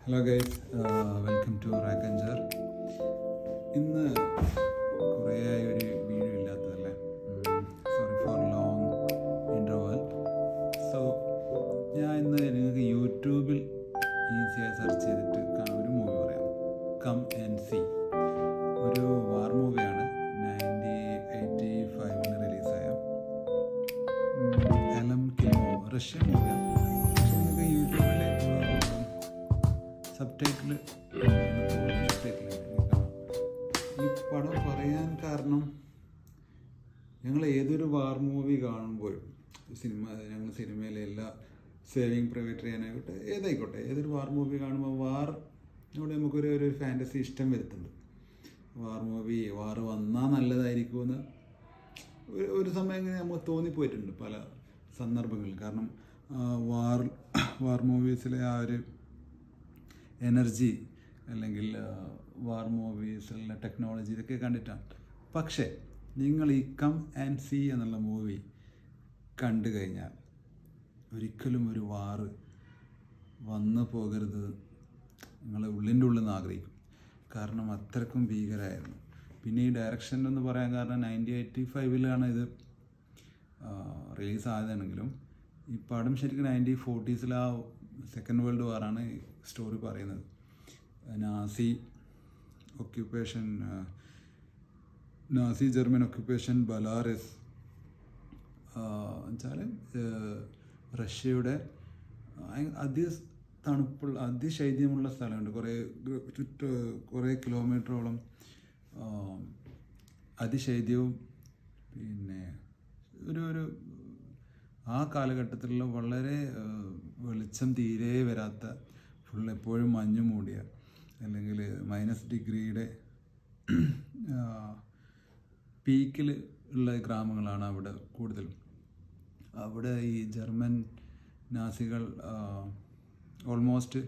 hello guys welcome to റാക്കഞ്ചർ ഇന്ന് കുറേ ആയി ഒരു വീഡിയോ ഇല്ലാത്തതല്ലേ sorry for long interval so ഞാൻ ഇന്ന് നിങ്ങൾക്ക് യൂട്യൂബിൽ ഈസിയായി സെർച്ച് ചെയ്തിട്ട് കാ- ഒരു മൂവി പറയാം കം ആൻഡ് സി ഒരു വാർ മൂവിയാണ് നയൻറ്റി എയ്റ്റി ഫൈവിന് റിലീസായ എലം കിമോ റഷ്യൻ മൂവിയാണ് പക്ഷെ നിങ്ങൾക്ക് യൂട്യൂബിൽ സബ് ടൈറ്റിൽ ഈ പടം പറയാൻ കാരണം ഞങ്ങൾ ഏതൊരു വാർ മൂവി കാണുമ്പോഴും സിനിമ ഞങ്ങൾ സിനിമയിലെ എല്ലാ സേവിങ് പ്രൈവറ്റ് ചെയ്യാനായിക്കോട്ടെ ഏതായിക്കോട്ടെ ഏതൊരു വാർ മൂവി കാണുമ്പോൾ വാർ ഇവിടെ നമുക്കൊരു ഒരു ഫാൻറ്റസി ഇഷ്ടം വരുത്തുന്നുണ്ട് വാർ മൂവി വാർ വന്നാൽ നല്ലതായിരിക്കുമെന്ന് ഒരു ഒരു സമയം ഇങ്ങനെ നമുക്ക് തോന്നിപ്പോയിട്ടുണ്ട് പല സന്ദർഭങ്ങളിൽ കാരണം ആ, വാർ വാർ മൂവീസിലെ ആ ഒരു എനർജി അല്ലെങ്കിൽ ആ, വാർ മൂവീസിലുള്ള ടെക്നോളജി ഇതൊക്കെ കണ്ടിട്ടാണ് പക്ഷേ നിങ്ങൾ ഈ കം ആൻഡ് സി എന്നുള്ള മൂവി കണ്ടു കഴിഞ്ഞാൽ ഒരിക്കലും ഒരു വാറ് വന്നു പോകരുത് നിങ്ങൾ ഉള്ളിൻ്റെ ഉള്ളിൽ നിന്ന് ആഗ്രഹിക്കും കാരണം അത്രക്കും ഭീകരമായിരുന്നു പിന്നെ ഈ ഡയറക്ഷൻ എന്ന് പറയാൻ കാരണം നയൻറ്റീൻ എയ്റ്റി ഫൈവിലാണ് ഇത് റിലീസ് ആയതാണെങ്കിലും ഈ പടം ശരിക്കും നയൻറ്റീൻ ഫോർട്ടീസിലെ ആ സെക്കൻഡ് വേൾഡ് വാറാണ് ഈ സ്റ്റോറി പറയുന്നത് Nazi occupation Nazi German occupation Belarus വെച്ചാൽ റഷ്യയുടെ അയ- അതി തണുപ്പുള്ള അതിശൈത്യമുള്ള സ്ഥലമുണ്ട് കുറേ ഗ്ര- ചുറ്റ് കുറേ കിലോമീറ്ററോളം ആ, അതിശൈത്യവും പിന്നെ ഒരു ഒരു ആ കാലഘട്ടത്തിലുള്ള വളരെ ആ, വെളിച്ചം തീരെ വരാത്ത ഫുൾ എപ്പോഴും മഞ്ഞ് മൂടിയ അല്ലെങ്കിൽ മൈനസ് ഡിഗ്രിയുടെ പീക്കിൽ ഉള്ള ഗ്രാമങ്ങളാണ് അവിടെ കൂടുതലും അവിടെ ഈ ജർമ്മൻ നാസികൾ ഓൾമോസ്റ്റ്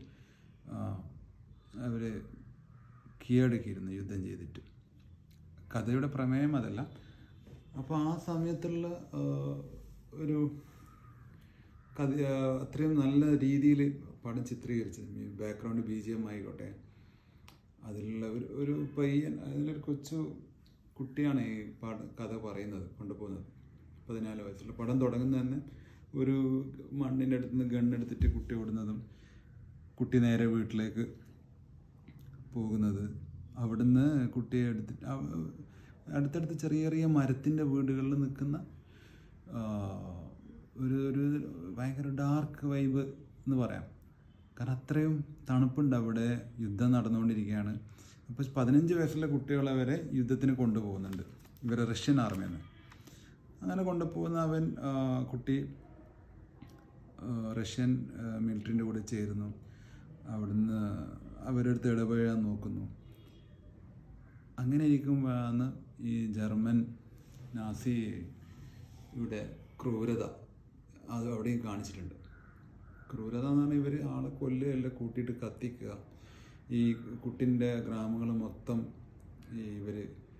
അവർ കീഴടക്കിയിരുന്നു യുദ്ധം ചെയ്തിട്ട് കഥയുടെ പ്രമേയം അതല്ല അപ്പോൾ ആ സമയത്തുള്ള ആ, ഒരു കഥ ആ, അത്രയും നല്ല രീതിയിൽ പടം ചിത്രീകരിച്ചത് ഈ ബാക്ക്ഗ്രൗണ്ട് ബി ജി എം ആയിക്കോട്ടെ അതിലുള്ള ഒരു ഒരു പയ്യൻ അതിലൊരു കൊച്ചു കുട്ടിയാണ് ഈ പട കഥ പറയുന്നത് കൊണ്ടുപോകുന്നത് പതിനാല് വയസ്സുള്ള പടം തുടങ്ങുന്നത് തന്നെ ഒരു മണ്ണിൻ്റെ അടുത്ത് നിന്ന് ഗണ്ണെടുത്തിട്ട് കുട്ടി ഓടുന്നതും കുട്ടി നേരെ വീട്ടിലേക്ക് പോകുന്നത് അവിടുന്ന് കുട്ടിയെ എടുത്തിട്ട് അവ- അടുത്തടുത്ത് ചെറിയ ചെറിയ മരത്തിൻ്റെ വീടുകളിൽ നിൽക്കുന്ന ആ, ഒരു ഒരു ഭയങ്കര ഡാർക്ക് വൈബ് എന്ന് പറയാം കാരണം അത്രയും തണുപ്പുണ്ട് അവിടെ യുദ്ധം നടന്നുകൊണ്ടിരിക്കുകയാണ് അപ്പോൾ പതിനഞ്ച് വയസ്സുള്ള കുട്ടികളെ വരെ യുദ്ധത്തിന് കൊണ്ടുപോകുന്നുണ്ട് ഇവരെ റഷ്യൻ ആർമിയിൽ നിന്ന് അങ്ങനെ കൊണ്ടുപോകുന്ന അവൻ ആ, കുട്ടി ആ, റഷ്യൻ മിലിറ്ററിൻ്റെ കൂടെ ചേരുന്നു അവിടുന്ന് അവരുടെ അടുത്ത് ഇടപഴകാൻ നോക്കുന്നു അങ്ങനെ ഇരിക്കുമ്പോഴാണ് ഈ ജർമ്മൻ നാസി ഇവിടെ ക്രൂരത അത് അവിടെയും കാണിച്ചിട്ടുണ്ട് ക്രൂരത എന്ന് പറഞ്ഞാൽ ഇവർ ആളെ കൊല്ലുകയല്ല കൂട്ടിയിട്ട് കത്തിക്കുക ഈ കുട്ടിൻ്റെ ഗ്രാമങ്ങൾ മൊത്തം ഈ ഇവർ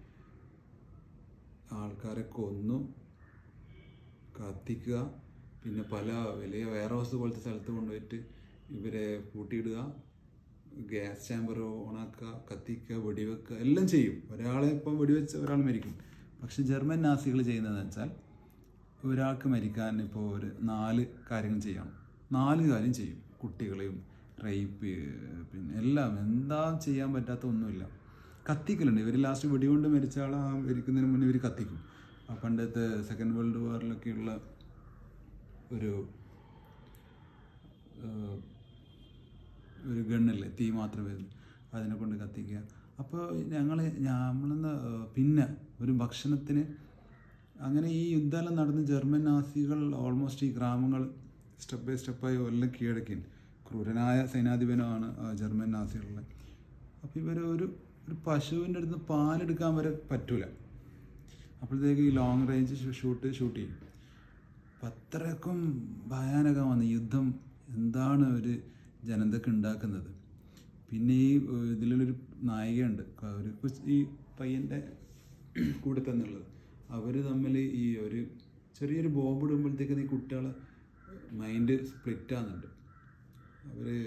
ആൾക്കാരെ കൊന്നു കത്തിക്കുക പിന്നെ പല വലിയ വെയർ ഹൗസ് പോലത്തെ സ്ഥലത്ത് കൊണ്ടുപോയിട്ട് ഇവരെ പൂട്ടിയിടുക ഗ്യാസ് ചാമ്പർ ഓണാക്കുക കത്തിക്കുക വെടിവെക്കുക എല്ലാം ചെയ്യും ഒരാളെ ഇപ്പം വെടിവെച്ച് ഒരാൾ മരിക്കും പക്ഷെ ജർമ്മൻ നാസികൾ ചെയ്യുന്നതെന്ന് വെച്ചാൽ ഒരാൾക്ക് മരിക്കാൻ ഇപ്പോൾ ഒരു നാല് കാര്യങ്ങൾ ചെയ്യണം നാല് കാര്യം ചെയ്യും കുട്ടികളെയും റേപ്പ് പിന്നെ എല്ലാം എന്താ ചെയ്യാൻ പറ്റാത്ത ഒന്നുമില്ല കത്തിക്കലുണ്ട് ഇവർ ലാസ്റ്റ് വെടികൊണ്ട് മരിച്ച ആൾ ആ മരിക്കുന്നതിന് മുന്നേ ഇവർ കത്തിക്കും ആ പണ്ടത്തെ സെക്കൻഡ് വേൾഡ് വാറിലൊക്കെയുള്ള ഒരു ഏഹ്, ഒരു ഗണ്ണില്ലേ തീ മാത്രം വരുന്നു അതിനെ കൊണ്ട് കത്തിക്കുക അപ്പോൾ ഞങ്ങൾ നമ്മളെന്ന് പിന്നെ ഒരു ഭക്ഷണത്തിന് അങ്ങനെ ഈ യുദ്ധമെല്ലാം നടന്ന് ജർമ്മൻ നാസികൾ ഓൾമോസ്റ്റ് ഈ ഗ്രാമങ്ങൾ സ്റ്റെപ്പ് ബൈ സ്റ്റെപ്പായി എല്ലാം കീഴടക്കി ക്രൂരനായ സൈനാധിപനുമാണ് ആ ജർമ്മൻ നാസികളുടെ അപ്പോൾ ഇവർ ഒരു ഒരു പശുവിൻ്റെ അടുത്ത് പാലെടുക്കാൻ വരെ പറ്റൂല അപ്പോഴത്തേക്ക് ഈ ലോങ് റേഞ്ച് ഷൂട്ട് ഷൂട്ട് ചെയ്യും അപ്പം അത്രക്കും ഭയാനകമാണ് യുദ്ധം എന്താണ് ഒരു ജനതക്ക് ഉണ്ടാക്കുന്നത് പിന്നെ ഈ ഏഹ്, ഇതിലൊരു നായികയുണ്ട് ക- ഒരു കൊച്ച്- ഈ പയ്യൻ്റെ കൂടെ തന്നെയുള്ളത് അവർ തമ്മിൽ ഈ ഒരു ചെറിയൊരു ബോംബ് ഇടുമ്പോഴത്തേക്കും ഈ കുട്ടികളെ മൈൻഡ് സ്പ്ലിറ്റ് ആകുന്നുണ്ട് അവർ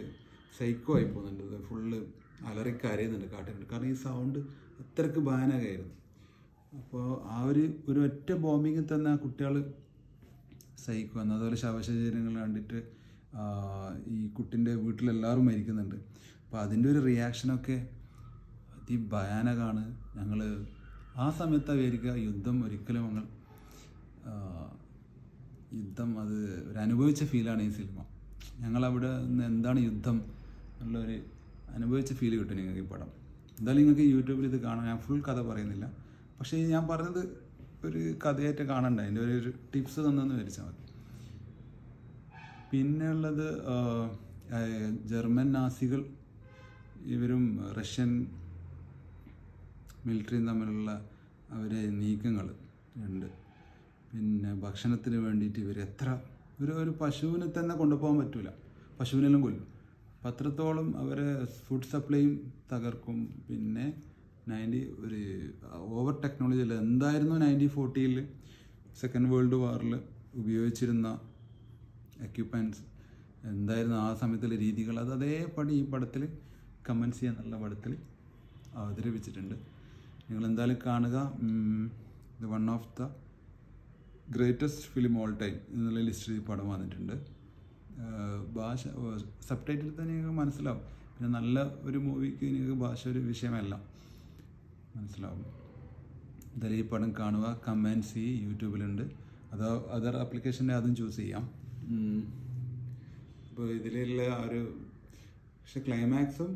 സൈക്കോ ആയി പോകുന്നുണ്ട് ഫുള്ള് അലറി കരയുന്നുണ്ട് കാട്ടിനുണ്ട് കാരണം ഈ സൗണ്ട് അത്രയ്ക്ക് ഭയാനകമായിരുന്നു അപ്പോൾ ആ ഒരു ഒരു ഒറ്റ ബോംബിങ്ങിൽ തന്നെ ആ കുട്ടികൾ സഹിക്കും അന്ന് അതുപോലെ ശവശരീരങ്ങൾ കണ്ടിട്ട് ആ, ഈ കുട്ടിൻ്റെ വീട്ടിലെല്ലാവരും മരിക്കുന്നുണ്ട് അപ്പോൾ അതിൻ്റെ ഒരു റിയാക്ഷനൊക്കെ അതിഭയാനകമാണ് ഞങ്ങൾ ആ സമയത്ത് വിചാരിക്കുക യുദ്ധം ഒരിക്കലും ഞങ്ങൾ ആ, യുദ്ധം അത് ഒരു അനുഭവിച്ച ഫീലാണ് ഈ സിനിമ ഞങ്ങളവിടെ നിന്ന് എന്താണ് യുദ്ധം എന്നുള്ളൊരു അനുഭവിച്ച ഫീൽ കിട്ടും നിങ്ങൾക്ക് ഈ പടം എന്തായാലും നിങ്ങൾക്ക് യൂട്യൂബിൽ ഇത് കാണാം ഞാൻ ഫുൾ കഥ പറയുന്നില്ല പക്ഷേ ഈ ഞാൻ പറഞ്ഞത് ഒരു കഥയായിട്ട് കാണണ്ട അതിൻ്റെ ഒരു ടിപ്സ് തന്നെന്ന് വിചാരിച്ചാൽ മതി പിന്നെ ഉള്ളത് ആ, ആ, ജർമ്മൻ നാസികൾ ഇവരും റഷ്യൻ മിലിറ്ററിയും തമ്മിലുള്ള അവരെ നീക്കങ്ങൾ ഉണ്ട് പിന്നെ ഭക്ഷണത്തിന് വേണ്ടിയിട്ട് ഇവർ എത്ര ഒരു ഒരു പശുവിനെ തന്നെ കൊണ്ടുപോകാൻ പറ്റൂല പശുവിനെല്ലാം കൊല്ലും അപ്പം അത്രത്തോളം അവരെ ഫുഡ് സപ്ലൈയും തകർക്കും പിന്നെ നയൻറ്റി ഒരു ഓവർ ടെക്നോളജി അല്ല എന്തായിരുന്നു നയൻറ്റീൻ ഫോർട്ടിയിൽ സെക്കൻഡ് വേൾഡ് വാറിൽ ഉപയോഗിച്ചിരുന്ന എക്യുപ്മെൻറ്റ്സ് എന്തായിരുന്നു ആ സമയത്തുള്ള രീതികൾ അത് അതേപടി ഈ പടത്തിൽ കമൻസ് ചെയ്യാൻ എന്നുള്ള പടത്തിൽ അവതരിപ്പിച്ചിട്ടുണ്ട് നിങ്ങൾ എന്തായാലും കാണുക ഇത് one of the greatest film all time എന്നുള്ള ലിസ്റ്റിൽ ഈ പടം വന്നിട്ടുണ്ട് ആഹ് ഭാഷ സബ് ടൈറ്റിൽ തന്നെ നിങ്ങൾക്ക് മനസ്സിലാവും പിന്നെ നല്ല ഒരു മൂവിക്ക് നിങ്ങൾക്ക് ഭാഷ ഒരു വിഷയമല്ല മനസ്സിലാവും എന്തായാലും ഈ പടം കാണുക കമൻസ് ചെയ്യ് യൂട്യൂബിലുണ്ട് അതോ അതർ ആപ്ലിക്കേഷൻ്റെ അതും ചൂസ് ചെയ്യാം ഇപ്പോൾ ഇതിലുള്ള ആ ഒരു പക്ഷെ ക്ലൈമാക്സും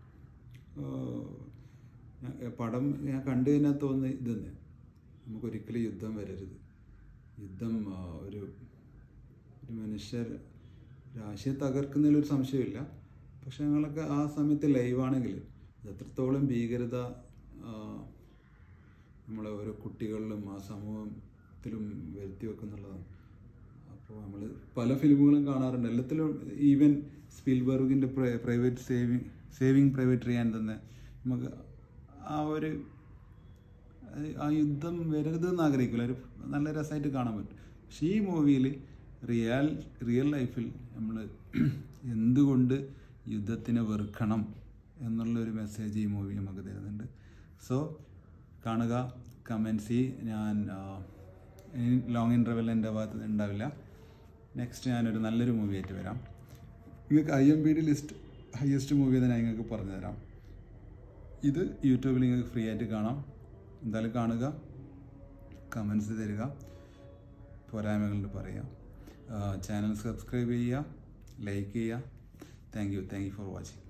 പടം ഞാൻ കണ്ടു കഴിഞ്ഞാൽ തോന്നുന്നത് ഇത് തന്നെ നമുക്കൊരിക്കലും യുദ്ധം വരരുത് യുദ്ധം ആ, ഒരു ഒരു മനുഷ്യർ രാശിയെ തകർക്കുന്നതിലൊരു സംശയമില്ല പക്ഷെ ഞങ്ങളൊക്കെ ആ സമയത്ത് ലൈവാണെങ്കിൽ അത് എത്രത്തോളം ഭീകരത ആ, നമ്മളെ ഓരോ കുട്ടികളിലും ആ സമൂഹത്തിലും വരുത്തി വെക്കുന്നുള്ളതാണ് അപ്പോൾ നമ്മൾ പല ഫിലിമുകളും കാണാറുണ്ട് എല്ലാത്തിലും ഈവൻ സ്പീൽബർഗിൻ്റെ private saving saving private Ryan തന്നെ നമുക്ക് ആ ഒരു അത് ആ യുദ്ധം വരരുതെന്ന് ആഗ്രഹിക്കില്ല ഒരു നല്ല രസമായിട്ട് കാണാൻ പറ്റും പക്ഷേ ഈ മൂവിയിൽ റിയൽ റിയൽ ലൈഫിൽ നമ്മൾ എന്തുകൊണ്ട് യുദ്ധത്തിനെ വെറുക്കണം എന്നുള്ളൊരു മെസ്സേജ് ഈ മൂവി നമുക്ക് തരുന്നുണ്ട് സോ കാണുക കമൻസി ഞാൻ ലോങ് ഇൻ്റർവെൽ എൻ്റെ ഭാഗത്ത് നിന്ന് ഉണ്ടാവില്ല നെക്സ്റ്റ് ഞാനൊരു നല്ലൊരു മൂവി ആയിട്ട് വരാം നിങ്ങൾക്ക് I M B D list highest movie തന്നെ ഞാൻ നിങ്ങൾക്ക് പറഞ്ഞു തരാം ഇത് യൂട്യൂബിൽ നിങ്ങൾക്ക് ഫ്രീ ആയിട്ട് കാണാം എന്തായാലും കാണുക കമൻസ് തരിക പോരായ്മകളുണ്ട് പറയുക ചാനൽ സബ്സ്ക്രൈബ് ചെയ്യുക ലൈക്ക് ചെയ്യുക thank you thank you for watching